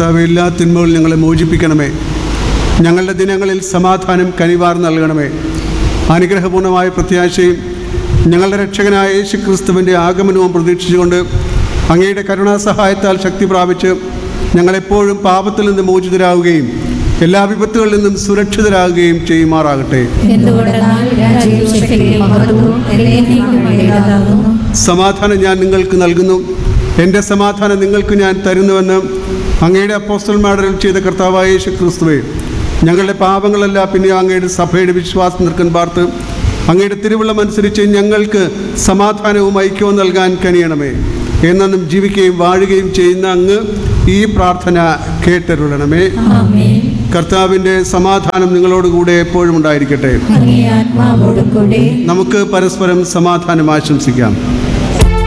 കർത്താവ് എല്ലാ തിന്മകളും ഞങ്ങളെ മോചിപ്പിക്കണമേ ഞങ്ങളുടെ ദിനങ്ങളിൽ സമാധാനം കനിവാർ നൽകണമേ അനുഗ്രഹപൂർണമായ പ്രത്യാശയും ഞങ്ങളുടെ രക്ഷകനായ യേശു ക്രിസ്തുവിൻ്റെ ആഗമനവും പ്രതീക്ഷിച്ചുകൊണ്ട് അങ്ങയുടെ കരുണാസഹായത്താൽ ശക്തി പ്രാപിച്ച് ഞങ്ങളെപ്പോഴും പാപത്തിൽ നിന്ന് മോചിതരാകുകയും എല്ലാ വിപത്തുകളിൽ നിന്നും സുരക്ഷിതരാകുകയും ചെയ്യുമാറാകട്ടെ എന്തുകൊണ്ടെന്നാൽ രാജ്യവും ശക്തിയും മഹത്വവും എന്നേക്കും വേണ്ടതാകുന്നു സമാധാനം ഞാൻ നിങ്ങൾക്ക് നൽകുന്നു എൻ്റെ സമാധാനം നിങ്ങൾക്ക് ഞാൻ തരുന്നുവെന്ന് അങ്ങയുടെ അപ്പോസ്റ്റൽമാരിൽ ചെയ്ത കർത്താവായ യേശു ക്രിസ്തുവേ ഞങ്ങളുടെ പാപങ്ങളല്ല പിന്നെ അങ്ങയുടെ സഭയുടെ വിശ്വാസം നിൽക്കാൻ പാർത്ത് അങ്ങയുടെ തിരുവള്ളം അനുസരിച്ച് ഞങ്ങൾക്ക് സമാധാനവും ഐക്യവും നൽകാൻ കനിയണമേ എന്നും ജീവിക്കുകയും വാഴുകയും ചെയ്യുന്ന അങ്ങ് ഈ പ്രാർത്ഥന കേട്ടരുളണമേ ആമേൻ കർത്താവിൻ്റെ സമാധാനം നിങ്ങളോടുകൂടെ എപ്പോഴും ഉണ്ടായിരിക്കട്ടെ അങ്ങേ ആത്മാവോടും കൂടെ നമുക്ക് പരസ്പരം സമാധാനം ആശംസിക്കാം